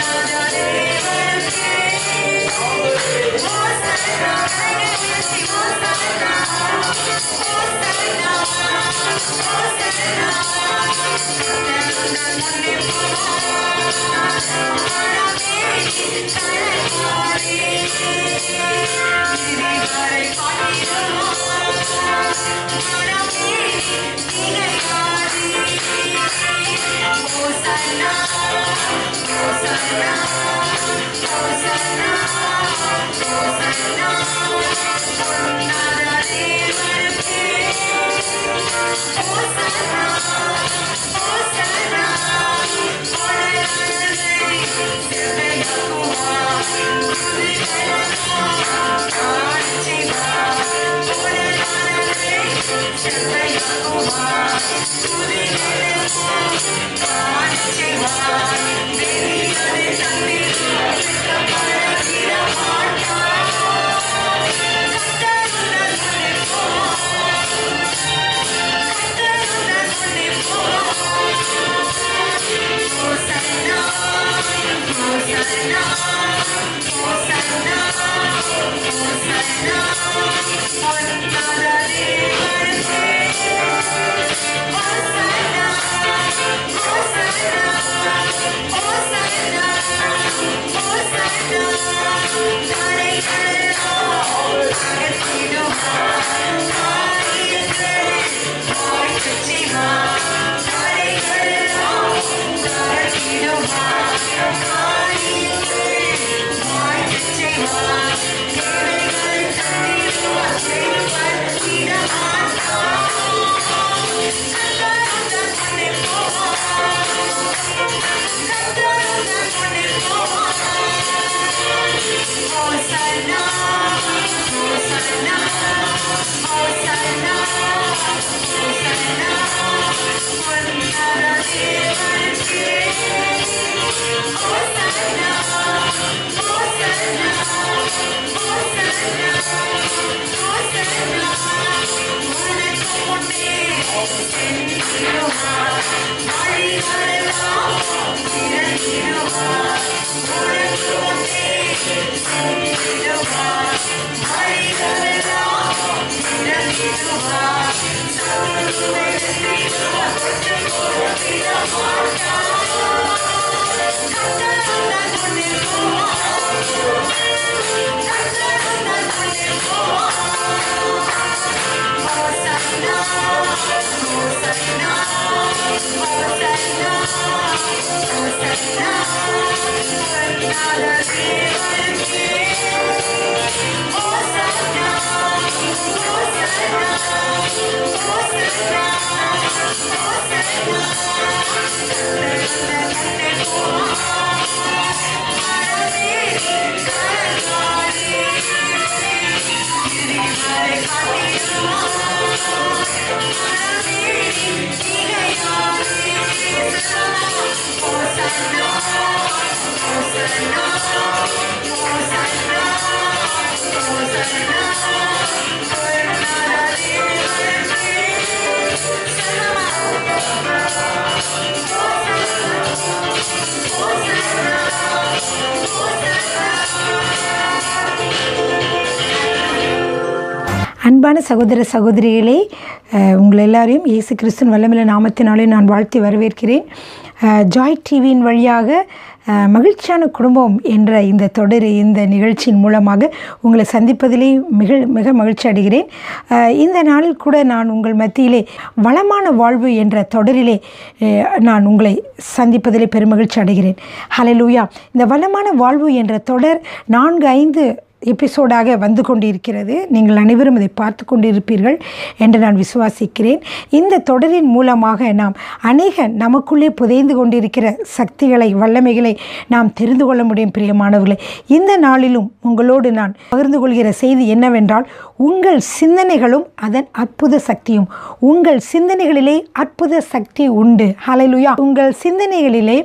அன்பான சகோதர சகோதரிகளே அஹ், உங்கள் எல்லாரையும் இயேசு கிறிஸ்துவின் வல்லமில்ல நாமத்தினாலே நான் வாழ்த்தி வரவேற்கிறேன் அஹ், ஜாய் டிவியின் வழியாக அஹ், மகிழ்ச்சியான குடும்பம் என்ற இந்த தொடர் இந்த நிகழ்ச்சியின் மூலமாக உங்களை சந்திப்பதிலே மிக மிக மகிழ்ச்சி அடைகிறேன் அஹ், இந்த நாளில் கூட நான் உங்கள் மத்தியிலே வளமான வாழ்வு என்ற தொடரிலே அஹ், நான் உங்களை சந்திப்பதிலே பெருமகிழ்ச்சி அடைகிறேன் ஹalleluya இந்த வளமான வாழ்வு என்ற தொடர் நான்கு ஐந்து எபிசோடாக வந்து கொண்டிருக்கிறது நீங்கள் அனைவரும் இதை பார்த்து கொண்டிருப்பீர்கள் என்று நான் விசுவாசிக்கிறேன் இந்த தொடரின் மூலமாக நாம் அநேக நமக்குள்ளே புதைந்து கொண்டிருக்கிற சக்திகளை வல்லமைகளை நாம் தெரிந்து கொள்ள முடியும் பிரியமானவர்களே இந்த நாளிலும் உங்களோடு நான் பகிர்ந்து கொள்கிற செய்தி என்னவென்றால் உங்கள் சிந்தனைகளும் அதன் அற்புத சக்தியும் உங்கள் சிந்தனைகளிலே அற்புத சக்தி உண்டு ஹalleluya உங்கள் சிந்தனைகளிலே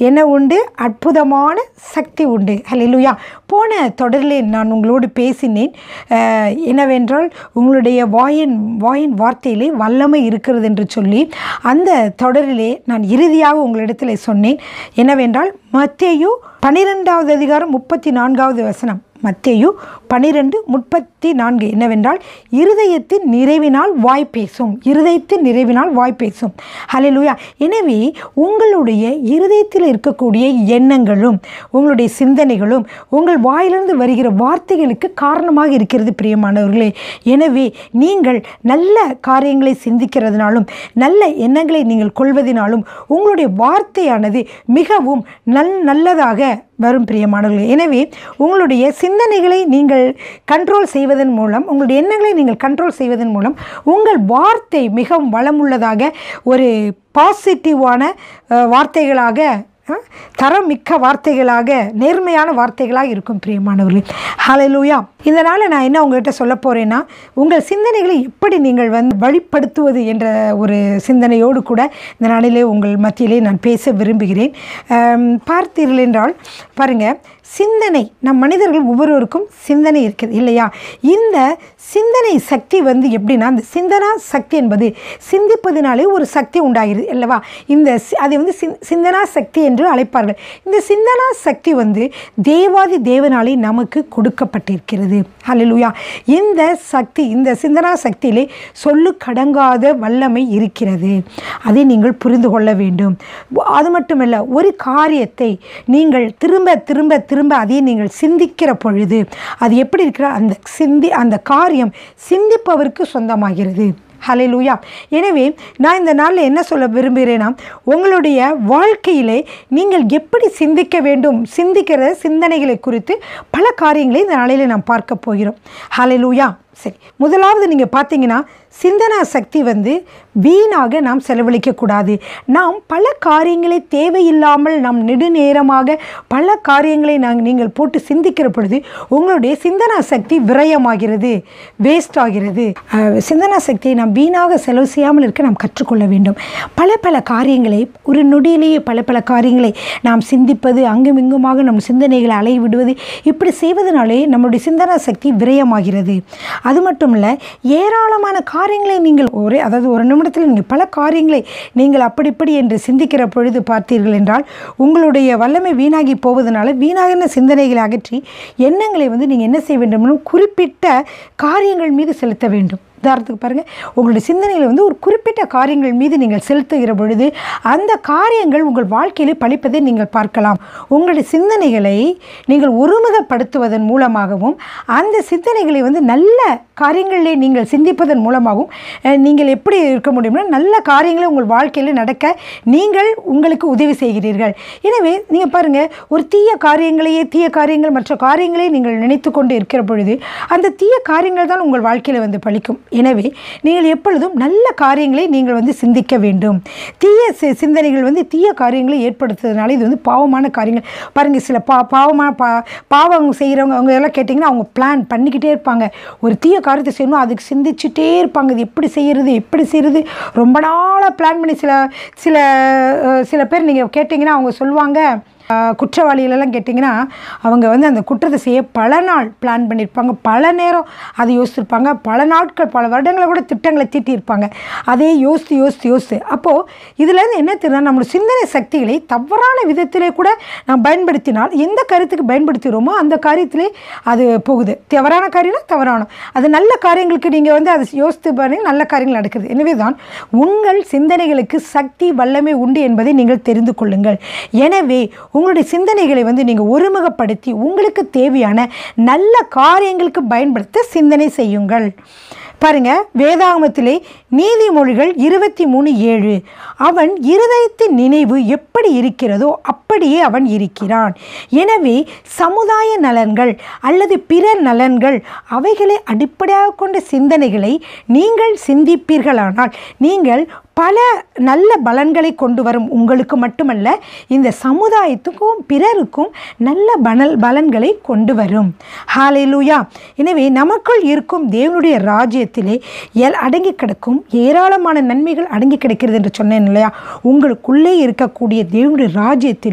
என்ன உண்டு அற்புதமான சக்தி உண்டு ஹalleluya போன தொடரிலே நான் உங்களோடு பேசினேன் அஹ், என்னவென்றால் உங்களுடைய வாயின் வாயின் வார்த்தையிலே வல்லமை இருக்கிறது என்று சொல்லி அந்த தொடரிலே நான் இறுதியாக உங்களிடத்தில் சொன்னேன் என்னவென்றால் மத்தேயு பன்னிரெண்டாவது அதிகாரம் முப்பத்தி நான்காவது வசனம் மத்தேயு பனிரெண்டு முப்பத்தி நான்கு என்னவென்றால் இருதயத்தின் நிறைவினால் வாய் பேசும் இருதயத்தின் நிறைவினால் வாய் பேசும் ஹalleluya எனவே உங்களுடைய இருதயத்தில் இருக்கக்கூடிய எண்ணங்களும் உங்களுடைய சிந்தனைகளும் உங்கள் வாயிலிருந்து வருகிற வார்த்தைகளுக்கு காரணமாக இருக்கிறது பிரியமானவர்களே எனவே நீங்கள் நல்ல காரியங்களை சிந்திக்கிறதுனாலும் நல்ல எண்ணங்களை நீங்கள் கொள்வதினாலும் உங்களுடைய வார்த்தையானது மிகவும் நல் நல்லதாக வரும் பிரியமானவர்களே எனவே உங்களுடைய சிந்தனைகளை நீங்கள் கண்ட்ரோல் செய்வதன் மூலம் உங்களுடைய எண்ணங்களை நீங்கள் கண்ட்ரோல் செய்வதன் மூலம் உங்கள் வார்த்தை மிகவும் வளமுள்ளதாக ஒரு பாசிட்டிவான அஹ், வார்த்தைகளாக அஹ், தரம் மிக்க வார்த்தைகளாக நேர்மையான வார்த்தைகளாக இருக்கும் பிரியமானவர்களே ஹalleluya இதனால் நான் என்ன உங்கள்கிட்ட சொல்ல போகிறேன்னா உங்கள் சிந்தனைகளை எப்படி நீங்கள் வந்து வழிப்படுத்துவது என்ற ஒரு சிந்தனையோடு கூட இந்த நாளிலே உங்கள் மத்தியிலே நான் பேச விரும்புகிறேன் ஆம், பார்த்தீர்கள் என்றால் பாருங்கள் சிந்தனை நம் மனிதர்கள் ஒவ்வொருவருக்கும் சிந்தனை இருக்குது இல்லையா இந்த சிந்தனை சக்தி வந்து எப்படின்னா அந்த சிந்தனா சக்தி என்பது சிந்திப்பதினாலே ஒரு சக்தி உண்டாகிறது அல்லவா இந்த சி- அதை வந்து சிந் சிந்தனா சக்தி என்று அழைப்பார்கள் இந்த சிந்தனா சக்தி வந்து தேவாதி தேவனாலே நமக்கு கொடுக்கப்பட்டிருக்கிறது ஹalleluya இந்த சக்தி இந்த சிந்தனா சக்தியிலே சொல்லு கடங்காத வல்லமை இருக்கிறது அதை நீங்கள் புரிந்து கொள்ள வேண்டும் அது மட்டுமல்ல ஒரு காரியத்தை நீங்கள் திரும்ப திரும்ப திரும்ப அதை நீங்கள் சிந்திக்கிற பொழுது அது எப்படி இருக்கிற அந்த சிந்தி அந்த காரியம் சிந்திப்பவருக்கு சொந்தமாகிறது ஹalleluya எனவே நான் இந்த நாளில் என்ன சொல்ல விரும்புகிறேன்னா உங்களுடைய வாழ்க்கையிலே நீங்கள் எப்படி சிந்திக்க வேண்டும் சிந்திக்கிற சிந்தனைகளை குறித்து பல காரியங்களை இந்த நாளில் நாம் பார்க்க போகிறோம் ஹalleluya சரி முதலாவது நீங்கள் பார்த்தீங்கன்னா சிந்தனா சக்தி வந்து வீணாக நாம் செலவழிக்கக்கூடாது நாம் பல காரியங்களை தேவையில்லாமல் நாம் நெடுநேரமாக பல காரியங்களை நாங்கள் நீங்கள் போட்டு சிந்திக்கிற பொழுது உங்களுடைய சிந்தனா சக்தி விரயமாகிறது வேஸ்ட் ஆகிறது அஹ், சிந்தனா சக்தியை நாம் வீணாக செலவு செய்யாமல் இருக்க நாம் கற்றுக்கொள்ள வேண்டும் பல பல காரியங்களை ஒரு நொடியிலேயே பல பல காரியங்களை நாம் சிந்திப்பது அங்கும் இங்குமாக நம் சிந்தனைகளை அலைய விடுவது இப்படி செய்வதனாலே நம்முடைய சிந்தனா சக்தி விரயமாகிறது அது மட்டும் இல்லை ஏராளமான காரியங்களை நீங்கள் ஒரே அதாவது ஒரு நிமிடத்தில் நீங்கள் பல காரியங்களை நீங்கள் அப்படி இப்படி என்று சிந்திக்கிற பொழுது பார்த்தீர்கள் என்றால் உங்களுடைய வல்லமை வீணாகி போவதனால வீணாகின சிந்தனைகளை அகற்றி எண்ணங்களை வந்து நீங்கள் என்ன செய்ய வேண்டும்னு குறிப்பிட்ட காரியங்கள் மீது செலுத்த வேண்டும் உதாரணத்துக்கு பாருங்கள் உங்களுடைய சிந்தனையில் வந்து ஒரு குறிப்பிட்ட காரியங்கள் மீது நீங்கள் செலுத்துகிற பொழுது அந்த காரியங்கள் உங்கள் வாழ்க்கையிலே பழிப்பதை நீங்கள் பார்க்கலாம் உங்களுடைய சிந்தனைகளை நீங்கள் ஒருமுகப்படுத்துவதன் மூலமாகவும் அந்த சிந்தனைகளை வந்து நல்ல காரியங்களிலே நீங்கள் சிந்திப்பதன் மூலமாகவும் அஹ், நீங்கள் எப்படி இருக்க முடியும்னா நல்ல காரியங்களை உங்கள் வாழ்க்கையில் நடக்க நீங்கள் உங்களுக்கு உதவி செய்கிறீர்கள் எனவே நீங்கள் பாருங்கள் ஒரு தீய காரியங்களையே தீய காரியங்கள் மற்ற காரியங்களை நீங்கள் நினைத்து கொண்டு இருக்கிற பொழுது அந்த தீய காரியங்கள் தான் உங்கள் வாழ்க்கையில் வந்து பழிக்கும் எனவே நீங்கள் எப்பொழுதும் நல்ல காரியங்களை நீங்கள் வந்து சிந்திக்க வேண்டும் தீய சி- சிந்தனைகள் வந்து தீய காரியங்களை ஏற்படுத்துறதுனால இது வந்து பாவமான காரியங்கள் பாருங்கள் சில பா பாவமான பா பாவம் செய்கிறவங்க அவங்க எல்லாம் கேட்டிங்கன்னா அவங்க பிளான் பண்ணிக்கிட்டே இருப்பாங்க ஒரு தீய காரியத்தை செய்யணும் அதுக்கு சிந்திச்சுட்டே இருப்பாங்க இது எப்படி செய்கிறது எப்படி செய்கிறது ரொம்ப நாளாக பிளான் பண்ணி சில சில அஹ், சில பேர் நீங்கள் கேட்டிங்கன்னா அவங்க சொல்லுவாங்க ஆஹ் குற்றவாளிகளெல்லாம் கேட்டிங்கன்னா அவங்க வந்து அந்த குற்றத்தை செய்ய பல நாள் பிளான் பண்ணியிருப்பாங்க பல நேரம் அதை யோசிச்சிருப்பாங்க பல நாட்கள் பல வருடங்களை கூட திட்டங்களை தீட்டியிருப்பாங்க அதே யோசித்து யோசித்து யோசித்து அப்போது இதுலேருந்து என்ன தெரியுதுன்னா நம்மளோட சிந்தனை சக்திகளை தவறான விதத்திலே கூட நாம் பயன்படுத்தினால் எந்த கருத்துக்கு பயன்படுத்துகிறோமோ அந்த காரியத்திலே அது போகுது தவறான காரியம்னா தவறான அது நல்ல காரியங்களுக்கு நீங்கள் வந்து அதை யோசித்து பாருங்க நல்ல காரியங்கள் நடக்குது எனவே தான் உங்கள் சிந்தனைகளுக்கு சக்தி வல்லமை உண்டு என்பதை நீங்கள் தெரிந்து கொள்ளுங்கள் எனவே உங்களுடைய சிந்தனைகளை வந்து நீங்கள் ஒருமுகப்படுத்தி உங்களுக்கு தேவையான நல்ல காரியங்களுக்கு பயன்படுத்த சிந்தனை செய்யுங்கள் பாருங்க வேதாகமத்திலே நீதிமொழிகள் இருபத்தி மூணு ஏழு அவன் இருதயத்தின் நினைவு எப்படி இருக்கிறதோ அப்படியே அவன் இருக்கிறான் எனவே சமுதாய நலன்கள் அல்லது பிற நலன்கள் அவைகளை அடிப்படையாக கொண்ட சிந்தனைகளை நீங்கள் சிந்திப்பீர்களானால் நீங்கள் பல நல்ல பலன்களை கொண்டு வரும் உங்களுக்கு மட்டுமல்ல இந்த சமுதாயத்துக்கும் பிறருக்கும் நல்ல பலன் பலன்களை கொண்டு வரும் ஹalleluya எனவே நமக்குள் இருக்கும் தேவனுடைய ராஜ்யத்திலே எல் அடங்கி கிடக்கும் ஏராளமான நன்மைகள் அடங்கி கிடக்கிறது என்று சொன்னேன் இல்லையா உங்களுக்குள்ளே இருக்கக்கூடிய தேவனுடைய ராஜ்யத்திலே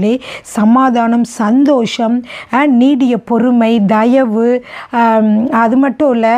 பிள்ளைகளே சமாதானம் சந்தோஷம் அஹ், நீடிய பொறுமை தயவு ஆம், அது மட்டும் இல்லை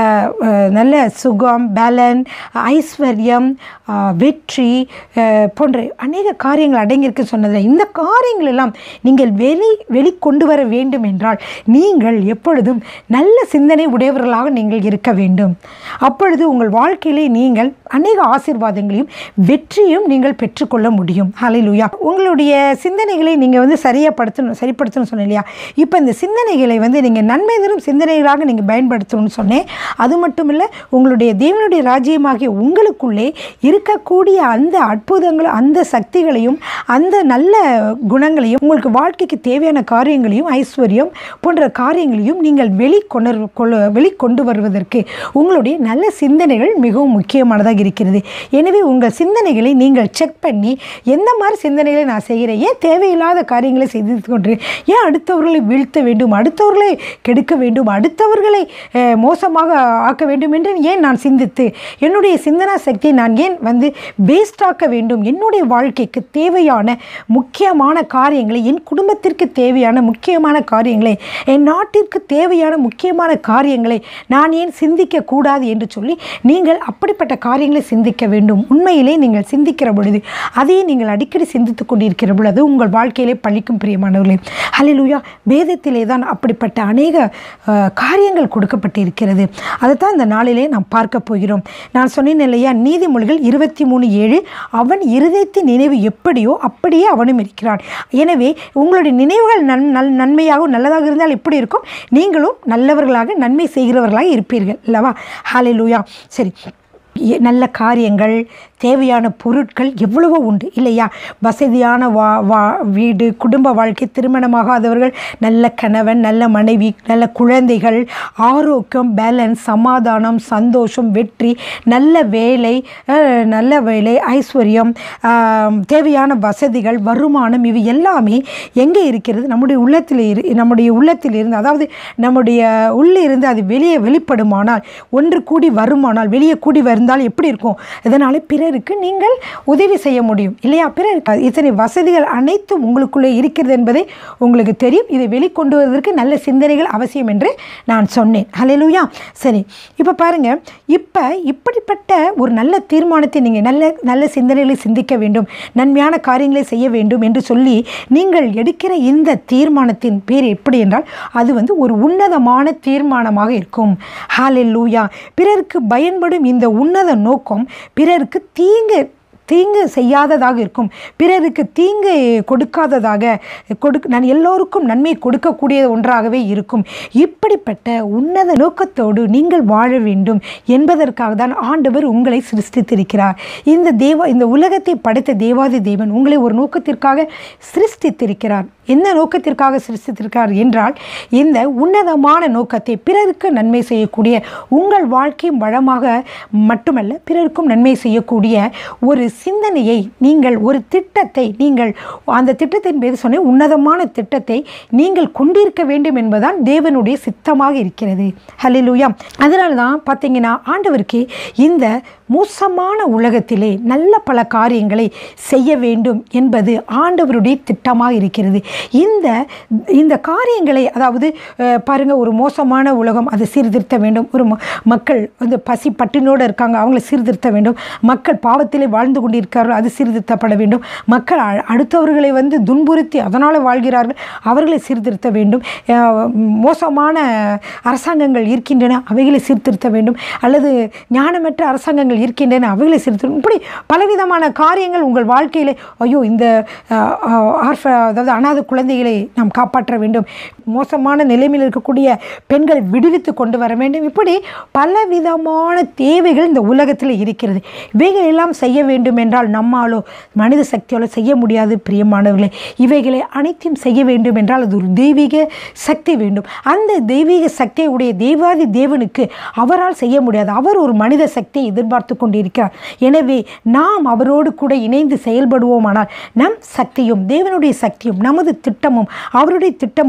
நல்ல சுகம் பலன் ஐஸ்வர்யம் அஹ், வெற்றி அஹ், போன்ற அநேக காரியங்கள் அடங்கியிருக்கு சொன்னதில் இந்த காரியங்கள் எல்லாம் நீங்கள் வெளி வெளிக்கொண்டு வர வேண்டும் என்றால் நீங்கள் எப்பொழுதும் நல்ல சிந்தனை உடையவர்களாக நீங்கள் இருக்க வேண்டும் அப்பொழுது உங்கள் வாழ்க்கையிலே நீங்கள் அநேக ஆசீர்வாதங்களையும் வெற்றியும் நீங்கள் பெற்றுக்கொள்ள முடியும் ஹalleluya உங்களுடைய சிந்தனைகளை நீங்கள் வந்து சரியாப்படுத்தணும் சரிப்படுத்தணும் சொன்னேன் இல்லையா இப்போ இந்த சிந்தனைகளை வந்து நீங்கள் நன்மை தரும் சிந்தனைகளாக நீங்கள் பயன்படுத்தணும்னு சொன்னேன் அது மட்டும் இல்லை உங்களுடைய தேவனுடைய ராஜ்யமாகிய உங்களுக்குள்ளே இருக்கக்கூடிய அந்த அற்புதங்கள் அந்த சக்திகளையும் அந்த நல்ல குணங்களையும் உங்களுக்கு வாழ்க்கைக்கு தேவையான காரியங்களையும் ஐஸ்வர்யம் போன்ற காரியங்களையும் நீங்கள் வெளிக்கொணர் கொள்ள வெளிக்கொண்டு வருவதற்கு உங்களுடைய நல்ல சிந்தனைகள் மிகவும் முக்கியமானதாக இருக்கிறது எனவே உங்கள் சிந்தனைகளை நீங்கள் செக் பண்ணி எந்த மாதிரி சிந்தனைகளை நான் செய்கிறேன் ஏன் தேவையில்லாத காரியங்களை செய்து கொண்டு ஏன் அடுத்தவர்களை வீழ்த்த வேண்டும் அடுத்தவர்களை கெடுக்க வேண்டும் அடுத்தவர்களை அஹ், மோசமாக ஆக்க வேண்டும் என்று ஏன் நான் சிந்தித்து என்னுடைய சிந்தனா சக்தியை நான் ஏன் வந்து வேஸ்டாக்க வேண்டும் என்னுடைய வாழ்க்கைக்கு தேவையான முக்கியமான காரியங்களை என் குடும்பத்திற்கு தேவையான முக்கியமான காரியங்களை என் நாட்டிற்கு தேவையான முக்கியமான காரியங்களை நான் ஏன் சிந்திக்க கூடாது என்று சொல்லி நீங்கள் அப்படிப்பட்ட காரியங்களை சிந்திக்க வேண்டும் உண்மையிலே நீங்கள் சிந்திக்கிற பொழுது அதையே நீங்கள் அடிக்கடி சிந்தித்துக் கொண்டிருக்கிற பொழுது உங்கள் வாழ்க்கையிலே பழிக்கும் பிரியமானவர்களே ஹalleluya வேதத்திலே தான் அப்படிப்பட்ட அநேக அஹ், காரியங்கள் கொடுக்கப்பட்டிருக்கிறது அதைத்தான் இந்த நாளிலே நாம் பார்க்க போகிறோம் நான் சொன்னேன் இல்லையா நீதிமொழிகள் இருபத்தி மூணு ஏழு அவன் இருதயத்தின் நினைவு எப்படியோ அப்படியே அவனும் இருக்கிறான் எனவே உங்களுடைய நினைவுகள் நன் நல் நன்மையாகவும் நல்லதாக இருந்தால் எப்படி இருக்கும் நீங்களும் நல்லவர்களாக நன்மை செய்கிறவர்களாக இருப்பீர்கள் அல்லவா ஹalleluya சரி எ- நல்ல காரியங்கள் தேவையான பொருட்கள் எவ்வளவோ உண்டு இல்லையா வசதியான வா வா வீடு குடும்ப வாழ்க்கை திருமணமாகாதவர்கள் நல்ல கணவன் நல்ல மனைவி நல்ல குழந்தைகள் ஆரோக்கியம் பேலன்ஸ் சமாதானம் சந்தோஷம் வெற்றி நல்ல வேலை அஹ், நல்ல வேலை ஐஸ்வர்யம் ஆம், தேவையான வசதிகள் வருமானம் இவை எல்லாமே எங்கே இருக்கிறது நம்முடைய உள்ளத்தில் இரு நம்முடைய உள்ளத்தில் இருந்து அதாவது நம்முடைய உள்ளே இருந்து அது வெளியே வெளிப்படுமானால் ஒன்று கூடி வருமானால் வெளியே கூடி வந்தால் எப்படி இருக்கும் இதனால் பிறருக்கு நீங்கள் உதவி செய்ய முடியும் இல்லையா பிறருக்கு இத்தனை வசதிகள் அனைத்தும் உங்களுக்குள்ளே இருக்கிறது என்பதை உங்களுக்கு தெரியும் இதை வெளிக்கொண்டு வருவதற்கு நல்ல சிந்தனைகள் அவசியம் என்று நான் சொன்னேன் ஹalleluya சரி இப்போ பாருங்க இப்போ இப்படிப்பட்ட ஒரு நல்ல தீர்மானத்தை நீங்கள் நல்ல நல்ல சிந்தனைகளை சிந்திக்க வேண்டும் நன்மையான காரியங்களை செய்ய வேண்டும் என்று சொல்லி நீங்கள் எடுக்கிற இந்த தீர்மானத்தின் பேர் எப்படி என்றால் அது வந்து ஒரு உன்னதமான தீர்மானமாக இருக்கும் ஹalleluya பிறருக்கு பயன்படும் இந்த உன்னத நோக்கம் பிறருக்கு தீங்கு தீங்கு செய்யாததாக இருக்கும் பிறருக்கு தீங்கு கொடுக்காததாக கொடுக்க நான் எல்லோருக்கும் நன்மை கொடுக்கக்கூடிய ஒன்றாகவே இருக்கும் இப்படிப்பட்ட உன்னத நோக்கத்தோடு நீங்கள் வாழ வேண்டும் என்பதற்காக தான் ஆண்டவர் உங்களை சிருஷ்டித்திருக்கிறார் இந்த தேவ இந்த உலகத்தை படைத்த தேவாதி தேவன் உங்களை ஒரு நோக்கத்திற்காக சிருஷ்டித்திருக்கிறார் என்ன நோக்கத்திற்காக சிருஷ்டித்திருக்கிறார் என்றால் இந்த உன்னதமான நோக்கத்தை பிறருக்கு நன்மை செய்யக்கூடிய உங்கள் வாழ்க்கையும் வளமாக மட்டுமல்ல பிறருக்கும் நன்மை செய்யக்கூடிய ஒரு சிந்தனையை நீங்கள் ஒரு திட்டத்தை நீங்கள் அந்த திட்டத்தின் பேர் சொன்ன உன்னதமான திட்டத்தை நீங்கள் கொண்டிருக்க வேண்டும் என்பதுதான் தேவனுடைய சித்தமாக இருக்கிறது ஹalleluya அதனால தான் பார்த்தீங்கன்னா ஆண்டவருக்கு இந்த மோசமான உலகத்திலே நல்ல பல காரியங்களை செய்ய வேண்டும் என்பது ஆண்டவருடைய திட்டமாக இருக்கிறது இந்த இந்த காரியங்களை அதாவது அஹ், பாருங்க ஒரு மோசமான உலகம் அதை சீர்திருத்த வேண்டும் ஒரு ம- மக்கள் வந்து பசி பட்டினோடு இருக்காங்க அவங்கள சீர்திருத்த வேண்டும் மக்கள் பாவத்திலே வாழ்ந்து கொண்டிருக்கிறார்கள் அது சீர்திருத்தப்பட வேண்டும் மக்கள் அ- அடுத்தவர்களை வந்து துன்புறுத்தி அதனால் வாழ்கிறார்கள் அவர்களை சீர்திருத்த வேண்டும் அஹ், மோசமான அரசாங்கங்கள் இருக்கின்றன அவைகளை சீர்திருத்த வேண்டும் அல்லது ஞானமற்ற அரசாங்கங்கள் இருக்கின்றன அவைகளை சீர்திருத்த இப்படி பலவிதமான காரியங்கள் உங்கள் வாழ்க்கையில் ஐயோ இந்த அஹ், அஹ், ஆர்ஃப அதாவது அனாதை குழந்தைகளை நாம் காப்பாற்ற வேண்டும் மோசமான நிலைமையில் இருக்கக்கூடிய பெண்களை விடுவித்து கொண்டு வர வேண்டும் இப்படி பலவிதமான தேவைகள் இந்த உலகத்தில் இருக்கிறது இவைகள் எல்லாம் செய்ய வேண்டும் என்றால் நம்மாலோ மனித சக்தியாலோ செய்ய முடியாது பிரியமானவர்களே இவைகளை அனைத்தையும் செய்ய வேண்டும் என்றால் அது ஒரு தெய்வீக சக்தி வேண்டும் அந்த தெய்வீக சக்தியை உடைய தேவாதி தேவனுக்கு அவரால் செய்ய முடியாது அவர் ஒரு மனித சக்தியை எதிர்பார்த்து கொண்டிருக்கிறார் எனவே நாம் அவரோடு கூட இணைந்து செயல்படுவோமானால் நம் சக்தியும் தேவனுடைய சக்தியும் நமது திட்டமும் அவருடைய திட்டமும் ஒன்று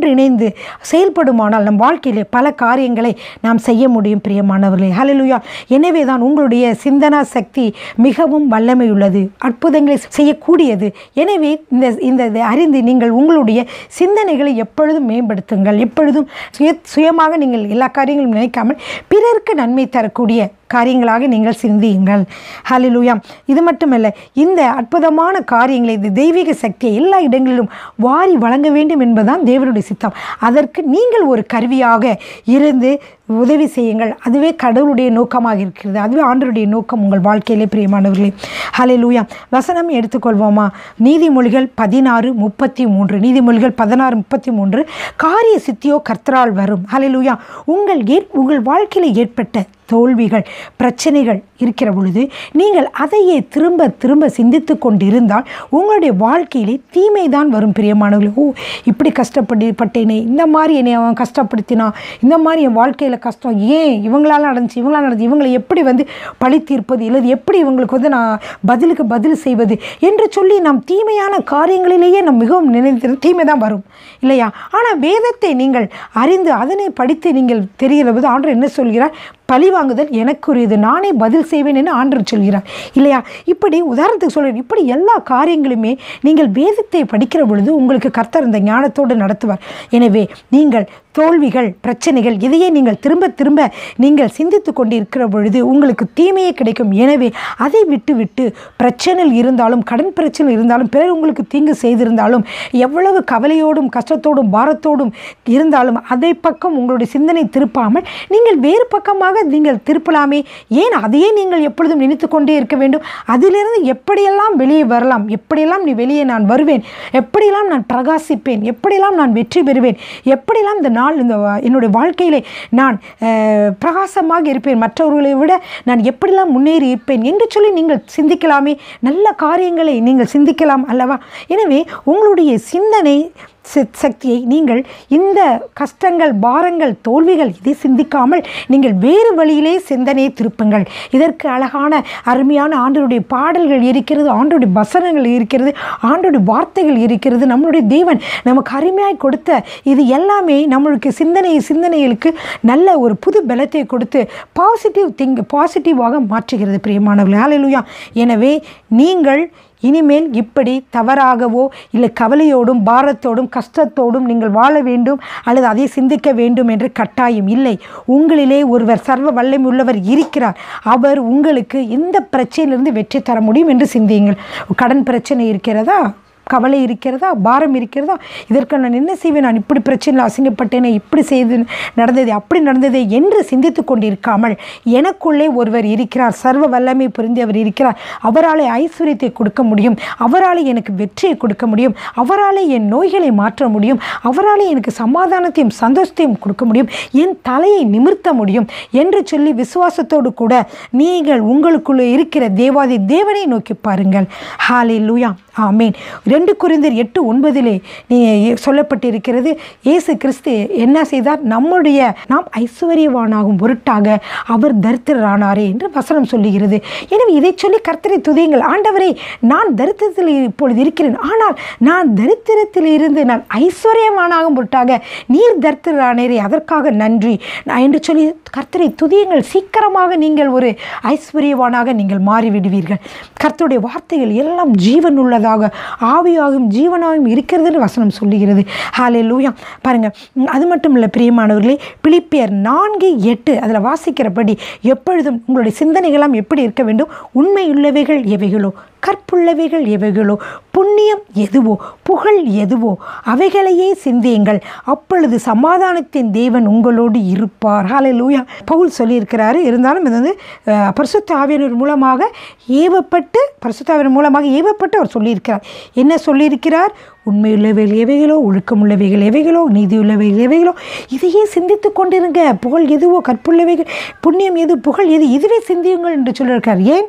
ஒன்றிணைந்து செயல்படுமானால் நம் வாழ்க்கையிலே பல காரியங்களை நாம் செய்ய முடியும் பிரியமானவர்களே ஹalleluya எனவே தான் உங்களுடைய சிந்தனா சக்தி மிகவும் வல்லமை உள்ளது அற்புதங்களை செய்யக்கூடியது எனவே இந்த இந்த இதை அறிந்து நீங்கள் உங்களுடைய சிந்தனைகளை எப்பொழுதும் மேம்படுத்துங்கள் எப்பொழுதும் சுய சுயமாக நீங்கள் எல்லா காரியங்களும் நினைக்காமல் பிறருக்கு நன்மை தரக்கூடிய காரியங்களாக நீங்கள் சிந்தியுங்கள் ஹalleluya இது மட்டுமல்ல இந்த அற்புதமான காரியங்களை இந்த தெய்வீக சக்தியை எல்லா இடங்களிலும் வாரி வழங்க வேண்டும் என்பதுதான் தேவனுடைய சித்தம் அதற்கு நீங்கள் ஒரு கருவியாக இருந்து உதவி செய்யுங்கள் அதுவே கடவுளுடைய நோக்கமாக இருக்கிறது அதுவே ஆண்டருடைய நோக்கம் உங்கள் வாழ்க்கையிலே பிரியமானவர்களே ஹalleluya வசனம் எடுத்துக்கொள்வோமா நீதிமொழிகள் பதினாறு முப்பத்தி மூன்று நீதிமொழிகள் பதினாறு முப்பத்தி மூன்று காரிய சித்தியோ கர்த்தரால் வரும் ஹalleluya உங்கள் ஏற் உங்கள் வாழ்க்கையில் ஏற்பட்ட தோல்விகள் பிரச்சனைகள் இருக்கிற பொழுது நீங்கள் அதையே திரும்ப திரும்ப சிந்தித்து கொண்டிருந்தால் உங்களுடைய வாழ்க்கையிலே தீமை தான் வரும் பிரியமானவர்களே ஓ இப்படி கஷ்டப்பட்டு பட்டேனே இந்த மாதிரி என்னை அவன் கஷ்டப்படுத்தினான் இந்த மாதிரி என் வாழ்க்கையில் கஷ்டம் ஏன் இவங்களால நடந்துச்சு இவங்களால நடந்துச்சு இவங்களை எப்படி வந்து பழி தீர்ப்பது இல்லது எப்படி இவங்களுக்கு வந்து நான் பதிலுக்கு பதில் செய்வது என்று சொல்லி நாம் தீமையான காரியங்களிலேயே நாம் மிகவும் நினைத்து தீமை தான் வரும் இல்லையா ஆனால் வேதத்தை நீங்கள் அறிந்து அதனை படித்து நீங்கள் தெரிகிற போது ஆண்டவர் என்ன சொல்கிறார் பழி வாங்குதல் எனக்குரியது நானே பதில் செய்வேன் என்று ஆண்டவர் சொல்கிறார் இல்லையா இப்படி உதாரணத்துக்கு சொல்கிறேன் இப்படி எல்லா காரியங்களுமே நீங்கள் வேதத்தை படிக்கிற பொழுது உங்களுக்கு கர்த்தர் இந்த ஞானத்தோடு நடத்துவார் எனவே நீங்கள் தோல்விகள் பிரச்சனைகள் இதையே நீங்கள் திரும்ப திரும்ப நீங்கள் சிந்தித்து கொண்டிருக்கிற பொழுது உங்களுக்கு தீமையே கிடைக்கும் எனவே அதை விட்டு விட்டு பிரச்சனையில் இருந்தாலும் கடன் பிரச்சனை இருந்தாலும் பிறர் உங்களுக்கு தீங்கு செய்திருந்தாலும் எவ்வளவு கவலையோடும் கஷ்டத்தோடும் பாரத்தோடும் இருந்தாலும் அதை பக்கம் உங்களுடைய சிந்தனை திருப்பாமல் நீங்கள் வேறு பக்கமாக நீங்கள் திருப்பலாமே ஏன் அதையே நீங்கள் எப்பொழுதும் நினைத்து கொண்டே இருக்க வேண்டும் அதிலிருந்து எப்படியெல்லாம் வெளியே வரலாம் எப்படியெல்லாம் நீ வெளியே நான் வருவேன் எப்படியெல்லாம் நான் பிரகாசிப்பேன் எப்படியெல்லாம் நான் வெற்றி பெறுவேன் எப்படியெல்லாம் இந்த நாள் இந்த வா- என்னுடைய வாழ்க்கையிலே நான் அஹ், பிரகாசமாக இருப்பேன் மற்றவர்களை விட நான் எப்படிலாம் முன்னேறி இருப்பேன் என்று சொல்லி நீங்கள் சிந்திக்கலாமே நல்ல காரியங்களை நீங்கள் சிந்திக்கலாம் அல்லவா எனவே உங்களுடைய சிந்தனை சி- சக்தியை நீங்கள் இந்த கஷ்டங்கள் பாரங்கள் தோல்விகள் இதை சிந்திக்காமல் நீங்கள் வேறு வழியிலே சிந்தனையை திருப்புங்கள் இதற்கு அழகான அருமையான ஆண்டருடைய பாடல்கள் இருக்கிறது ஆண்டருடைய வசனங்கள் இருக்கிறது ஆண்டருடைய வார்த்தைகள் இருக்கிறது நம்மளுடைய தேவன் நமக்கு அருமையாய் கொடுத்த இது எல்லாமே நம்மளுக்கு சிந்தனை சிந்தனைகளுக்கு நல்ல ஒரு புது பலத்தை கொடுத்து பாசிட்டிவ் திங்க் பாசிட்டிவாக மாற்றுகிறது பிரியமானவர்களே ஹalleluya எனவே நீங்கள் இனிமேல் இப்படி தவறாகவோ இல்லை கவலையோடும் பாரத்தோடும் கஷ்டத்தோடும் நீங்கள் வாழ வேண்டும் அல்லது அதை சிந்திக்க வேண்டும் என்று கட்டாயம் இல்லை உங்களிலே ஒருவர் சர்வ வல்லமை உள்ளவர் இருக்கிறார் அவர் உங்களுக்கு இந்த பிரச்சனையிலிருந்து வெற்றி தர முடியும் என்று சிந்தியுங்கள் கடன் பிரச்சனை இருக்கிறதா கவலை இருக்கிறதா பாரம் இருக்கிறதா இதற்கு நான் என்ன செய்வேன் நான் இப்படி பிரச்சனையில் அசிங்கப்பட்டேனே இப்படி செய்து நடந்தது அப்படி நடந்ததே என்று சிந்தித்து கொண்டிருக்காமல் எனக்குள்ளே ஒருவர் இருக்கிறார் சர்வ வல்லமை புரிந்தவர் இருக்கிறார் அவராலே ஐஸ்வர்யத்தை கொடுக்க முடியும் அவராலே எனக்கு வெற்றியை கொடுக்க முடியும் அவராலே என் நோய்களை மாற்ற முடியும் அவராலே எனக்கு சமாதானத்தையும் சந்தோஷத்தையும் கொடுக்க முடியும் என் தலையை நிமிர்த்த முடியும் என்று சொல்லி விசுவாசத்தோடு கூட நீங்கள் உங்களுக்குள்ளே இருக்கிற தேவாதி தேவனை நோக்கி பாருங்கள் ஹாலே லூயா ஆமீன் ரெண்டு குறிந்தர் எட்டு ஒன்பதிலே நீ சொல்லப்பட்டிருக்கிறது இயேசு கிறிஸ்து என்ன செய்தார் நம்முடைய நாம் ஐஸ்வர்யவானாகும் பொருட்டாக அவர் தரித்திரரானாரே என்று வசனம் சொல்லுகிறது எனவே இதை சொல்லி கர்த்தரை துதியுங்கள் ஆண்டவரே நான் தரித்திரத்தில் இப்பொழுது இருக்கிறேன் ஆனால் நான் தரித்திரத்தில் இருந்து நான் ஐஸ்வர்யவானாகும் பொருட்டாக நீர் தரித்திரரானேரே அதற்காக நன்றி நான் என்று சொல்லி கர்த்தரை துதியுங்கள் சீக்கிரமாக நீங்கள் ஒரு ஐஸ்வர்யவானாக நீங்கள் மாறிவிடுவீர்கள் கர்த்தருடைய வார்த்தைகள் எல்லாம் ஜீவன் உள்ளதாக ஆவியாகவும் ஜீவனாகவும் இருக்கிறது என்று வசனம் சொல்லுகிறது ஹாலே லூயா பாருங்க உம், அது மட்டும் இல்லை பிரியமானவர்களே பிலிப்பியர் நான்கு எட்டு அதில் வாசிக்கிறபடி எப்பொழுதும் உங்களுடைய சிந்தனைகளாம் எப்படி இருக்க வேண்டும் உண்மையுள்ளவைகள் எவைகளோ கற்புள்ளவைகள் எவைகளோ புண்ணியம் எதுவோ புகழ் எதுவோ அவைகளையே சிந்தியுங்கள் அப்பொழுது சமாதானத்தின் தேவன் உங்களோடு இருப்பார் ஹalleluya பவுல் சொல்லியிருக்கிறாரு இருந்தாலும் இது வந்து அஹ், பரிசுத்த ஆவியனர் மூலமாக ஏவப்பட்டு பரிசுத்த ஆவியனர் மூலமாக ஏவப்பட்டு அவர் சொல்லியிருக்கிறார் என்ன சொல்லியிருக்கிறார் உண்மையுள்ளவைகள் எவைகளோ ஒழுக்கமுள்ளவைகள் எவைகளோ நீதியுள்ளவைகள் எவைகளோ இதையே சிந்தித்து கொண்டிருங்க புகழ் எதுவோ கற்புள்ளவைகள் புண்ணியம் எது புகழ் எது இதுவே சிந்தியுங்கள் என்று சொல்லியிருக்கார் ஏன்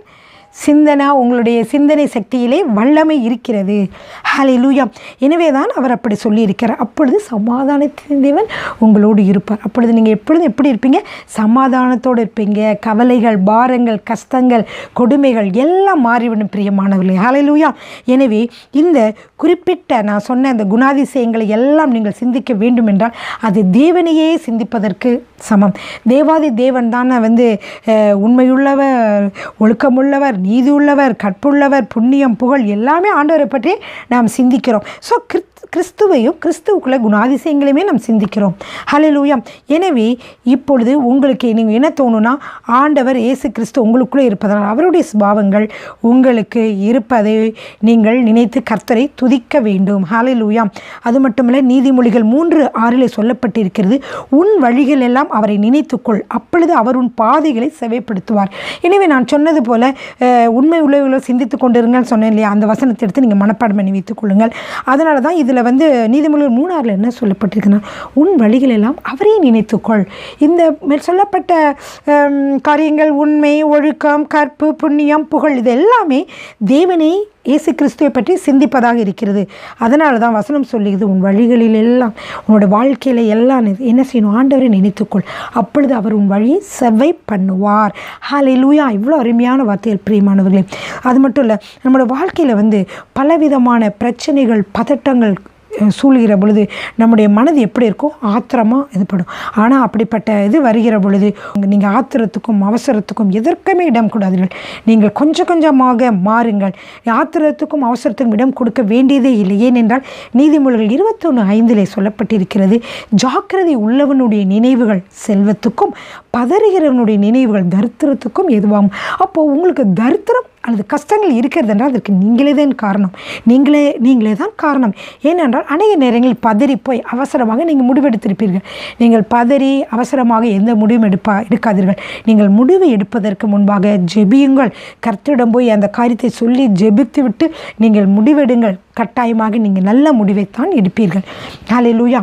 சிந்தனா உங்களுடைய சிந்தனை சக்தியிலே வல்லமை இருக்கிறது ஹalleluya எனவே தான் அவர் அப்படி சொல்லியிருக்கிறார் அப்பொழுது சமாதானத்தின் தேவன் உங்களோடு இருப்பார் அப்பொழுது நீங்கள் எப்பொழுதும் எப்படி இருப்பீங்க சமாதானத்தோடு இருப்பீங்க கவலைகள் பாரங்கள் கஷ்டங்கள் கொடுமைகள் எல்லாம் மாறிவிடும் பிரியமானவர்களே ஹalleluya எனவே இந்த குறிப்பிட்ட நான் சொன்ன அந்த குணாதிசயங்களை எல்லாம் நீங்கள் சிந்திக்க வேண்டும் என்றால் அது தேவனையே சிந்திப்பதற்கு சமம் தேவாதி தேவன் தானே வந்து அஹ், உண்மையுள்ளவர் ஒழுக்கமுள்ளவர் நீதி உள்ளவர் கற்புள்ளவர் புண்ணியம் புகழ் எல்லாமே ஆண்டவரை பற்றி நாம் சிந்திக்கிறோம் ஸோ கிறிஸ்து கிறிஸ்துவையும் கிறிஸ்துவுக்குள்ள குணாதிசயங்களையுமே நாம் சிந்திக்கிறோம் ஹalleluya எனவே இப்பொழுது உங்களுக்கு நீங்கள் என்ன தோணுனா ஆண்டவர் இயேசு கிறிஸ்து உங்களுக்குள்ளே இருப்பதனால் அவருடைய சுபாவங்கள் உங்களுக்கு இருப்பதை நீங்கள் நினைத்து கர்த்தரை துதிக்க வேண்டும் ஹalleluya அது மட்டுமல்ல நீதிமொழிகள் மூன்று ஆறில் சொல்லப்பட்டிருக்கிறது உன் வழிகள் எல்லாம் அவரை நினைத்துக்கொள் அப்பொழுது அவர் உன் பாதைகளை செவைப்படுத்துவார் எனவே நான் சொன்னது போல அஹ், உண்மை உள்ளவர்களை சிந்தித்து கொண்டிருங்கன்னு சொன்னேன் இல்லையா அந்த வசனத்தை எடுத்து நீங்கள் மனப்பாடம் பண்ணி வைத்துக் கொள்ளுங்கள் அதனால தான் இதில் வந்து நீதிமொழிகள் மூணாறில் என்ன சொல்லப்பட்டிருக்குன்னா உன் வழிகள் எல்லாம் அவரே நினைத்துக்கொள் இந்த மேல் சொல்லப்பட்ட ஹம், காரியங்கள் உண்மை ஒழுக்கம் கற்பு புண்ணியம் புகழ் இது எல்லாமே தேவனை இயேசு கிறிஸ்துவை பற்றி சிந்திப்பதாக இருக்கிறது அதனால தான் வசனம் சொல்லுகிறது உன் வழிகளில் எல்லாம் உன்னோட வாழ்க்கையில் எல்லாம் நீ என்ன செய்யணும் ஆண்டவரை நினைத்துக்கொள் அப்பொழுது அவர் உன் வழியை செவ்வை பண்ணுவார் ஹalleluya இவ்வளோ அருமையான வார்த்தைகள் பிரியமானவர்களே அது மட்டும் இல்லை நம்மளோட வாழ்க்கையில் வந்து பலவிதமான பிரச்சனைகள் பதட்டங்கள் அஹ், சூழ்கிற பொழுது நம்முடைய மனது எப்படி இருக்கும் ஆத்திரமாக இது படும் ஆனால் அப்படிப்பட்ட இது வருகிற பொழுது நீங்கள் ஆத்திரத்துக்கும் அவசரத்துக்கும் எதற்குமே இடம் கூடாதீர்கள் நீங்கள் கொஞ்சம் கொஞ்சமாக மாறுங்கள் ஆத்திரத்துக்கும் அவசரத்துக்கும் இடம் கொடுக்க வேண்டியதே இல்லை ஏனென்றால் நீதிமொழிகள் இருபத்தொன்று ஐந்திலே சொல்லப்பட்டிருக்கிறது ஜாக்கிரதை உள்ளவனுடைய நினைவுகள் செல்வத்துக்கும் பதறுகிறவனுடைய நினைவுகள் தரித்திரத்துக்கும் எதுவாகும் அப்போது உங்களுக்கு தரித்திரம் அல்லது கஷ்டங்கள் இருக்கிறது என்றால் அதற்கு நீங்களே தான் காரணம் நீங்களே நீங்களே தான் காரணம் ஏனென்றால் அநேக நேரங்களில் பதறி போய் அவசரமாக நீங்கள் முடிவெடுத்திருப்பீர்கள் நீங்கள் பதறி அவசரமாக எந்த முடிவும் எடுப்பா எடுக்காதீர்கள் நீங்கள் முடிவு எடுப்பதற்கு முன்பாக ஜெபியுங்கள் கர்த்தரிடம் போய் அந்த காரியத்தை சொல்லி ஜெபித்து விட்டு நீங்கள் முடிவெடுங்கள் கட்டாயமாக நீங்கள் நல்ல முடிவைத்தான் எடுப்பீர்கள் ஹalleluya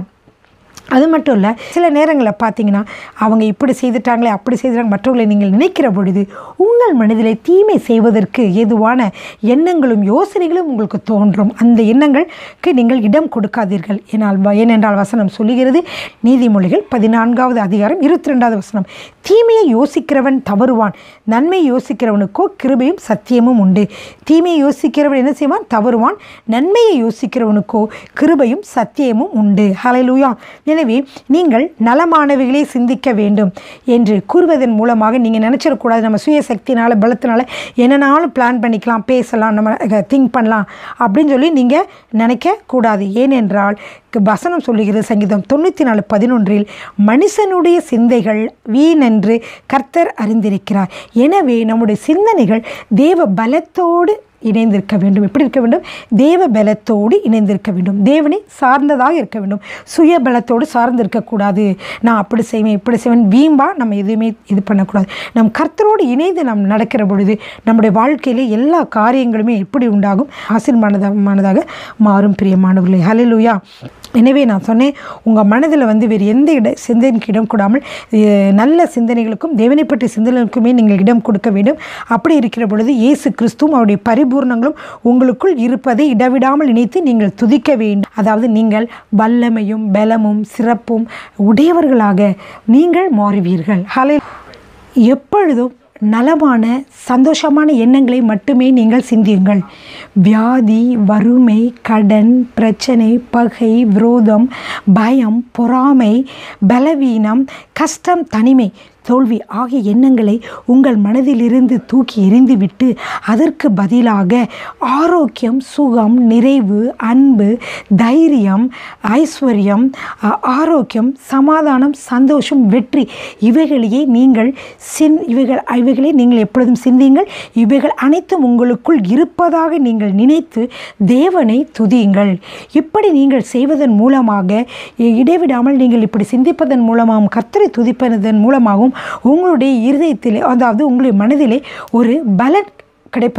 அது மட்டும் இல்லை சில நேரங்களில் பார்த்தீங்கன்னா அவங்க இப்படி செய்துட்டாங்களே அப்படி செய்துட்டாங்க மற்றவர்களை நீங்கள் நினைக்கிற பொழுது உங்கள் மனதிலே தீமை செய்வதற்கு ஏதுவான எண்ணங்களும் யோசனைகளும் உங்களுக்கு தோன்றும் அந்த எண்ணங்களுக்கு நீங்கள் இடம் கொடுக்காதீர்கள் ஏனால் ஏனென்றால் வசனம் சொல்லுகிறது நீதிமொழிகள் பதினான்காவது அதிகாரம் இருபத்தி ரெண்டாவது வசனம் தீமையை யோசிக்கிறவன் தவறுவான் நன்மை யோசிக்கிறவனுக்கோ கிருபையும் சத்தியமும் உண்டு தீமையை யோசிக்கிறவன் என்ன செய்வான் தவறுவான் நன்மையை யோசிக்கிறவனுக்கோ கிருபையும் சத்தியமும் உண்டு ஹalleluya எனவே நீங்கள் நலமானவைகளை சிந்திக்க வேண்டும் என்று கூறுவதன் மூலமாக நீங்கள் நினச்சிடக்கூடாது நம்ம சுய சக்தினால பலத்தினால என்னனாலும் பிளான் பண்ணிக்கலாம் பேசலாம் நம்ம திங்க் பண்ணலாம் அப்படின்னு சொல்லி நீங்கள் நினைக்கக்கூடாது ஏனென்றால் வசனம் சொல்லுகிறது சங்கீதம் தொண்ணூற்றி நாலு பதினொன்றில் மனுஷனுடைய சிந்தைகள் வீணென்று கர்த்தர் அறிந்திருக்கிறார் எனவே நம்முடைய சிந்தனைகள் தேவ பலத்தோடு இணைந்திருக்க வேண்டும் எப்படி இருக்க வேண்டும் தேவ பலத்தோடு இணைந்திருக்க வேண்டும் தேவனை சார்ந்ததாக இருக்க வேண்டும் சுய பலத்தோடு சார்ந்து இருக்கக்கூடாது நான் அப்படி செய்வேன் இப்படி செய்வேன் வீம்பா நம்ம எதுவுமே இது பண்ணக்கூடாது நம் கர்த்தரோடு இணைந்து நாம் நடக்கிற பொழுது நம்முடைய வாழ்க்கையில் எல்லா காரியங்களுமே எப்படி உண்டாகும் ஆசீர்மானதமானதாக மாறும் பிரியமானவர்களே ஹalleluya எனவே நான் சொன்னேன் உங்கள் மனதில் வந்து வேறு எந்த இட சிந்தனைக்கு இடம் கொடாமல் அஹ், நல்ல சிந்தனைகளுக்கும் தேவனை பற்றிய சிந்தனைகளுக்குமே நீங்கள் இடம் கொடுக்க வேண்டும் அப்படி இருக்கிற பொழுது இயேசு கிறிஸ்துவும் அவருடைய பரிபூர்ணங்களும் உங்களுக்குள் இருப்பதை இடவிடாமல் நினைத்து நீங்கள் துதிக்க வேண்டும் அதாவது நீங்கள் வல்லமையும் பலமும் சிறப்பும் உடையவர்களாக நீங்கள் மாறுவீர்கள் ஹலே எப்பொழுதும் நலமான சந்தோஷமான எண்ணங்களை மட்டுமே நீங்கள் சிந்தியுங்கள் வியாதி வறுமை கடன் பிரச்சனை பகை விரோதம் பயம் பொறாமை பலவீனம் கஷ்டம் தனிமை தோல்வி ஆகிய எண்ணங்களை உங்கள் மனதிலிருந்து தூக்கி எறிந்துவிட்டு அதற்கு பதிலாக ஆரோக்கியம் சுகம் நிறைவு அன்பு தைரியம் ஐஸ்வர்யம் அ- ஆரோக்கியம் சமாதானம் சந்தோஷம் வெற்றி இவைகளையே நீங்கள் சின் இவைகள் இவைகளை நீங்கள் எப்பொழுதும் சிந்தியுங்கள் இவைகள் அனைத்தும் உங்களுக்குள் இருப்பதாக நீங்கள் நினைத்து தேவனை துதியுங்கள் இப்படி நீங்கள் செய்வதன் மூலமாக இ- இடைவிடாமல் நீங்கள் இப்படி சிந்திப்பதன் மூலமாகவும் கர்த்தரை துதிப்பதன் மூலமாகவும் உங்களுடைய இருதயத்திலே அதாவது உங்களுடைய மனதிலே ஒரு பலன் கிடைப்பதை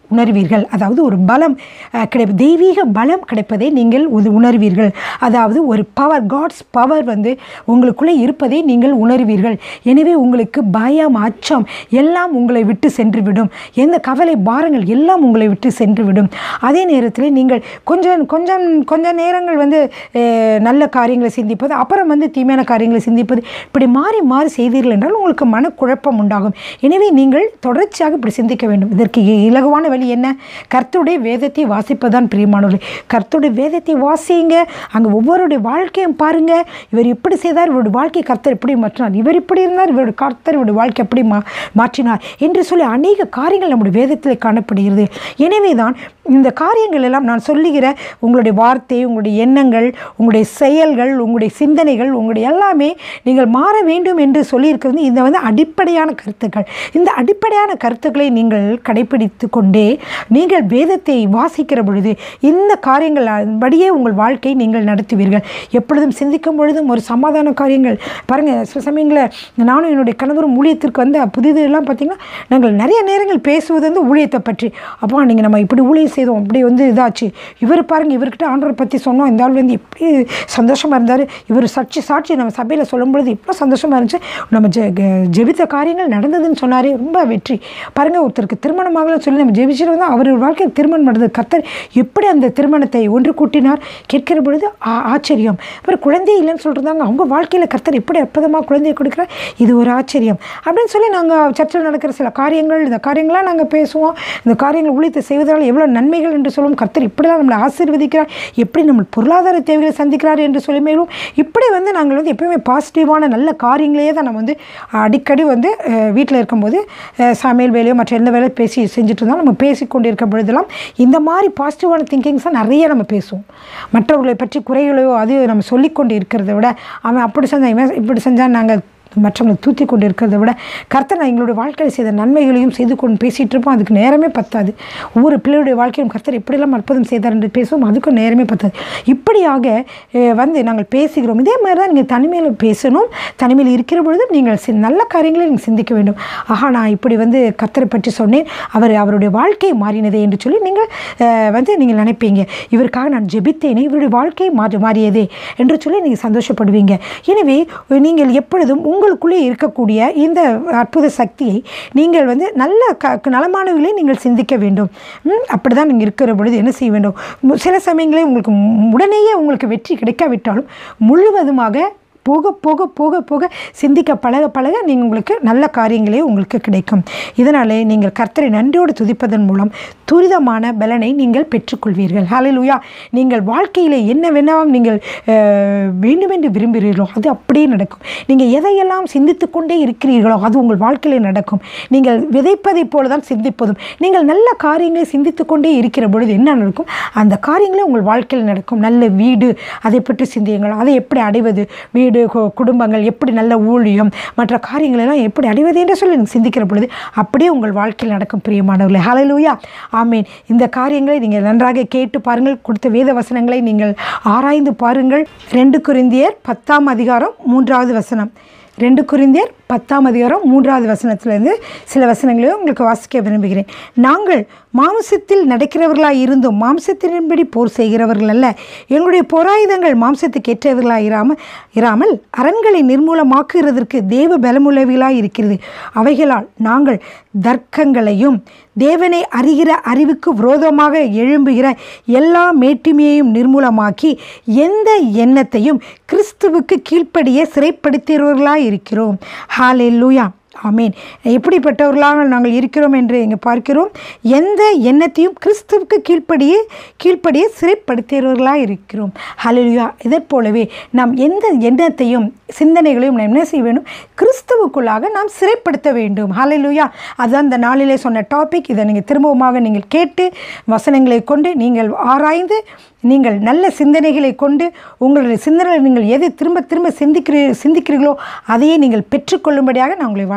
உணர்வீர்கள் அதாவது ஒரு பலம் அஹ், கிடை தெய்வீக பலம் கிடைப்பதை நீங்கள் உது- உணர்வீர்கள் அதாவது ஒரு பவர் காட்ஸ் பவர் வந்து உங்களுக்குள்ளே இருப்பதை நீங்கள் உணர்வீர்கள் எனவே உங்களுக்கு பயம் அச்சம் எல்லாம் உங்களை விட்டு சென்றுவிடும் எந்த கவலை பாரங்கள் எல்லாம் உங்களை விட்டு சென்றுவிடும் அதே நேரத்தில் நீங்கள் கொஞ்சம் கொஞ்சம் கொஞ்ச நேரங்கள் வந்து அஹ், நல்ல காரியங்களை சிந்திப்பது அப்புறம் வந்து தீமையான காரியங்களை சிந்திப்பது இப்படி மாறி மாறி செய்தீர்கள் என்றால் உங்களுக்கு மனக்குழப்பம் உண்டாகும் எனவே நீங்கள் தொடர்ச்சியாக இப்படி சிந்திக்க வேண்டும் இதற்கு இ- இலகுவான வழி என்ன கர்த்தருடைய வேதத்தை வாசிப்பதுதான் பிரியமானவர்களே கர்த்தருடைய வேதத்தை வாசியுங்க அங்கே ஒவ்வொருடைய வாழ்க்கையும் பாருங்க இவர் இப்படி செய்தார் இவருடைய வாழ்க்கை கர்த்தர் இப்படி மாற்றினார் இவர் இப்படி இருந்தார் இவருடைய கர்த்தர் இவருடைய வாழ்க்கை எப்படி மா மாற்றினார் என்று சொல்லி அநேக காரியங்கள் நம்முடைய வேதத்தில் காணப்படுகிறது எனவே தான் இந்த காரியங்கள் எல்லாம் நான் சொல்லுகிற உங்களுடைய வார்த்தை உங்களுடைய எண்ணங்கள் உங்களுடைய செயல்கள் உங்களுடைய சிந்தனைகள் உங்களுடைய எல்லாமே நீங்கள் மாற வேண்டும் என்று சொல்லியிருக்கிறது இந்த வந்து அடிப்படையான கருத்துக்கள் இந்த அடிப்படையான கருத்துக்களை நீங்கள் கடைபிடித்து கொண்டே நீங்கள் வேதத்தை வாசிக்கிற பொழுது இந்த காரியங்கள் படியே உங்கள் வாழ்க்கை நீங்கள் நடத்துவீர்கள் எப்பொழுதும் சிந்திக்கும் பொழுதும் ஒரு சமாதான காரியங்கள் பாருங்கள் சில சமயங்களில் நானும் என்னுடைய கணவரும் ஊழியத்திற்கு வந்த புதிது எல்லாம் பார்த்தீங்கன்னா நாங்கள் நிறைய நேரங்கள் பேசுவது வந்து ஊழியத்தை பற்றி அப்பா நீங்கள் நம்ம இப்படி ஊழியம் செய்தோம் இப்படி வந்து இதாச்சு இவர் பாருங்க இவர்கிட்ட ஆண்டவரை பற்றி சொன்னோம் இந்த ஆள் வந்து எப்படி சந்தோஷமாக இருந்தார் இவர் சாட்சி சாட்சி நம்ம சபையில் சொல்லும் பொழுது இவ்வளோ சந்தோஷமாக இருந்துச்சு நம்ம ஜெ கெ- ஜெபித்த காரியங்கள் நடந்ததுன்னு சொன்னாரே ரொம்ப வெற்றி பாருங்கள் ஒருத்தருக்கு திருமணமாகலாம் சொல்லி நம்ம ஜெபிச்சுட்டு வந்தால் அவர் வாழ்க்கையில் திருமணம் நடந்தது கர்த்தர் எப்படி அந்த திருமணத்தை ஒன்று கூட்டினார் கேட்கிற பொழுது ஆ- ஆச்சரியம் அப்புறம் குழந்தை இல்லைன்னு சொல்லிருந்தாங்க அவங்க வாழ்க்கையில் கர்த்தர் எப்படி அற்புதமாக குழந்தையை கொடுக்குறார் இது ஒரு ஆச்சரியம் அப்படின்னு சொல்லி நாங்கள் சர்ச்சில் நடக்கிற சில காரியங்கள் இந்த காரியங்களாம் நாங்கள் பேசுவோம் இந்த காரியங்கள் ஊழியத்தை செய்வதால் எவ்வளோ நன்மைகள் என்று சொல்லுவோம் கர்த்தர் இப்படிலாம் நம்மளை ஆசீர்வதிக்கிறார் எப்படி நம்ம பொருளாதார தேவைகளை சந்திக்கிறார் என்று சொல்லி மேலும் இப்படி வந்து நாங்கள் வந்து எப்பயுமே பாசிட்டிவான நல்ல காரியங்களையே தான் நம்ம வந்து அடிக்கடி வந்து வீட்டில் இருக்கும்போது அஹ், சமையல் வேலையோ மற்ற எந்த வேலையோ பேசி செஞ்சுட்டு இருந்தாலும் நம்ம பேசிக்கொண்டு இருக்க பொழுதெல்லாம் இந்த மாதிரி பாசிட்டிவான திங்கிங்ஸாக நிறைய நம்ம பேசுவோம் மற்றவர்களை பற்றி குறைகளையோ அது நம்ம சொல்லிக்கொண்டு இருக்கிறத விட அவன் அப்படி செஞ்சான் இவன் இப்படி செஞ்சான் நாங்கள் மற்றவங்களை தூத்தி கொண்டு இருக்கிறத விட கர்த்தர் நான் எங்களுடைய வாழ்க்கையில் செய்த நன்மைகளையும் செய்து கொண்டு பேசிகிட்டு இருப்போம் அதுக்கு நேரமே பத்தாது ஒவ்வொரு பிள்ளையுடைய வாழ்க்கையும் கர்த்தர் இப்படியெல்லாம் அற்புதம் செய்தார் என்று பேசுவோம் அதுக்கும் நேரமே பத்தாது இப்படியாக அஹ், வந்து நாங்கள் பேசுகிறோம் இதே மாதிரி தான் நீங்கள் தனிமையில் பேசணும் தனிமையில் இருக்கிற பொழுதும் நீங்கள் சி- நல்ல காரியங்களை நீங்கள் சிந்திக்க வேண்டும் ஆஹா நான் இப்படி வந்து கர்த்தரை பற்றி சொன்னேன் அவர் அவருடைய வாழ்க்கை மாறினதே என்று சொல்லி நீங்கள் அஹ், வந்து நீங்கள் நினைப்பீங்க இவருக்காக நான் ஜெபித்தேனே இவருடைய வாழ்க்கை மாறி மாறியதே என்று சொல்லி நீங்கள் சந்தோஷப்படுவீங்க எனவே நீங்கள் எப்பொழுதும் உங்களுக்குள்ளே இருக்கக்கூடிய இந்த அற்புத சக்தியை நீங்கள் வந்து நல்ல க நலமானவர்களை நீங்கள் சிந்திக்க வேண்டும் அப்படி தான் நீங்கள் இருக்கிற பொழுது என்ன செய்ய வேண்டும் மு- சில சமயங்களில் உங்களுக்கு மு- உடனேயே உங்களுக்கு வெற்றி கிடைக்காவிட்டாலும் முழுவதுமாக போக போக போக போக சிந்திக்க பழக பழக நீங்கள் உங்களுக்கு நல்ல காரியங்களே உங்களுக்கு கிடைக்கும் இதனாலே நீங்கள் கர்த்தரை நன்றியோடு துதிப்பதன் மூலம் துரிதமான பலனை நீங்கள் பெற்றுக்கொள்வீர்கள் ஹalleluya நீங்கள் வாழ்க்கையில் என்ன வேணாலும் நீங்கள் அஹ், வேண்டுமென்று விரும்புகிறீர்களோ அது அப்படியே நடக்கும் நீங்கள் எதையெல்லாம் சிந்தித்து கொண்டே இருக்கிறீர்களோ அது உங்கள் வாழ்க்கையில் நடக்கும் நீங்கள் விதைப்பதைப் போல தான் சிந்திப்பதும் நீங்கள் நல்ல காரியங்களை சிந்தித்து கொண்டே இருக்கிற பொழுது என்ன நடக்கும் அந்த காரியங்களே உங்கள் வாழ்க்கையில் நடக்கும் நல்ல வீடு அதை பற்றி சிந்தியுங்கள் அதை எப்படி அடைவது வீடு கு- குடும்பங்கள் எப்படி நல்ல ஊழியம் மற்ற காரியங்கள் எல்லாம் எப்படி அடைவது என்று சொல்லி நீங்கள் சிந்திக்கிற பொழுது அப்படியே உங்கள் வாழ்க்கையில் நடக்கும் பிரியமானவர்களே ஹalleluya ஆமீன் இந்த காரியங்களை நீங்கள் நன்றாக கேட்டு பாருங்கள் கொடுத்த வேத வசனங்களை நீங்கள் ஆராய்ந்து பாருங்கள் ரெண்டு குருந்தியர் பத்தாம் அதிகாரம் மூன்றாவது வசனம் ரெண்டு குருந்தியர் பத்தாம் அதிகாரம் மூன்றாவது வசனத்திலிருந்து சில வசனங்களையும் உங்களுக்கு வாசிக்க விரும்புகிறேன் நாங்கள் மாம்சத்தில் நடக்கிறவர்களாய் இருந்தும் மாம்சத்தின்படி போர் செய்கிறவர்கள் அல்ல எங்களுடைய போராயுதங்கள் மாம்சத்துக்கு ஏற்றவர்களாய் இராமல் இராமல் அரண்களை நிர்மூலமாக்குகிறதற்கு தேவ பலமுள்ளவைகளாய் இருக்கிறது அவைகளால் நாங்கள் தர்க்கங்களையும் தேவனை அறிகிற அறிவுக்கு விரோதமாக எழும்புகிற எல்லா மேட்டுமையையும் நிர்மூலமாக்கி எந்த எண்ணத்தையும் கிறிஸ்துவுக்கு கீழ்ப்படிய சிறைப்படுத்துகிறவர்களாய் இருக்கிறோம் ஹalleluya ஆமீன் எப்படிப்பட்டவர்களாக நாங்கள் இருக்கிறோம் என்று இங்கே பார்க்கிறோம் எந்த எண்ணத்தையும் கிறிஸ்துவுக்கு கீழ்ப்படியே கீழ்ப்படியே சிறைப்படுத்துகிறவர்களாக இருக்கிறோம் ஹalleluya இதைப் போலவே நாம் எந்த எண்ணத்தையும் சிந்தனைகளையும் நாம் என்ன செய்ய வேண்டும் கிறிஸ்துவுக்குள்ளாக நாம் சிறைப்படுத்த வேண்டும் ஹalleluya அதுதான் இந்த நாளிலே சொன்ன டாபிக் இதை நீங்கள் திரும்பவுமாக நீங்கள் கேட்டு வசனங்களை கொண்டு நீங்கள் ஆராய்ந்து நீங்கள் நல்ல சிந்தனைகளை கொண்டு உங்களுடைய சிந்தனைகளை நீங்கள் எதை திரும்ப திரும்ப சிந்திக்கிறீ சிந்திக்கிறீர்களோ அதையே நீங்கள் பெற்றுக்கொள்ளும்படியாக நான் உங்களை வாழ்த்து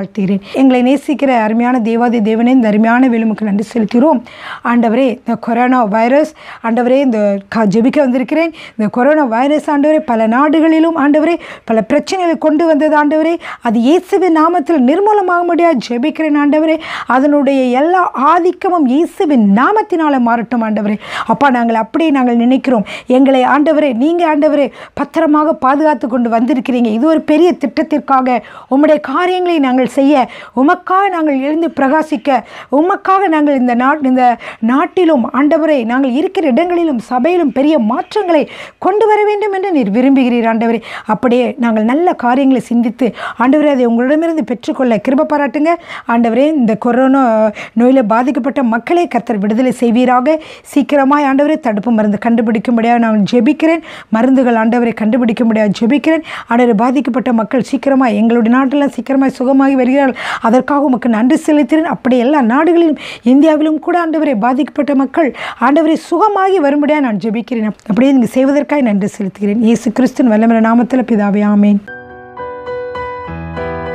தாழ்த்துகிறேன் எங்களை நேசிக்கிற அருமையான தேவாதி தேவனே இந்த அருமையான வேலுமுக்கு நன்றி செலுத்துகிறோம் ஆண்டவரே இந்த கொரோனா வைரஸ் ஆண்டவரே இந்த க ஜெபிக்க வந்திருக்கிறேன் இந்த கொரோனா வைரஸ் ஆண்டவரே பல நாடுகளிலும் ஆண்டவரே பல பிரச்சனைகளை கொண்டு வந்தது ஆண்டவரே அது இயேசுவின் நாமத்தில் நிர்மூலமாக முடியாது ஜெபிக்கிறேன் ஆண்டவரே அதனுடைய எல்லா ஆதிக்கமும் இயேசுவின் நாமத்தினால மாறட்டும் ஆண்டவரே அப்பா நாங்கள் அப்படியே நாங்கள் நினைக்கிறோம் எங்களை ஆண்டவரே நீங்கள் ஆண்டவரே பத்திரமாக பாதுகாத்து கொண்டு வந்திருக்கிறீங்க இது ஒரு பெரிய திட்டத்திற்காக உம்முடைய காரியங்களை நாங்கள் செய்ய உமக்காக நாங்கள் எழுந்து பிரகாசிக்க உமக்காக நாங்கள் இந்த நாட் இந்த நாட்டிலும் ஆண்டவரே நாங்கள் இருக்கிற இடங்களிலும் சபையிலும் பெரிய மாற்றங்களை கொண்டு வர வேண்டும் என்று நீர் விரும்புகிறீர் ஆண்டவரே அப்படியே நாங்கள் நல்ல காரியங்களை சிந்தித்து ஆண்டவரே அதை உங்களிடமிருந்து பெற்றுக்கொள்ள கிருப பாராட்டுங்க ஆண்டவரே இந்த கொரோனா நோயில் பாதிக்கப்பட்ட மக்களை கத்தர் விடுதலை செய்வீராக சீக்கிரமாய் ஆண்டவரே தடுப்பு மருந்து கண்டுபிடிக்கும்படியாக நான் ஜெபிக்கிறேன் மருந்துகள் ஆண்டவரை கண்டுபிடிக்கும்படியாக ஜெபிக்கிறேன் ஆண்டவரை பாதிக்கப்பட்ட மக்கள் சீக்கிரமாக எங்களுடைய நாட்டில் சீக்கிரமாக சுகமாகி வருகிறார்கள் அதற்காக உமக்கு நன்றி செலுத்துகிறேன் அப்படி எல்லா நாடுகளிலும் இந்தியாவிலும் கூட ஆண்டவரை பாதிக்கப்பட்ட மக்கள் ஆண்டவரை சுகமாகி வரும்படியாக நான் ஜெபிக்கிறேன் அப்படியே நீங்கள் செய்வதற்காக நன்றி செலுத்துகிறேன் இயேசு கிறிஸ்துவின் வல்லமர நாமத்தில் பிதாவே ஆமேன்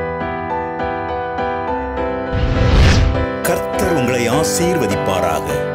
கர்த்தர் உங்களை ஆசீர்வதிப்பாராக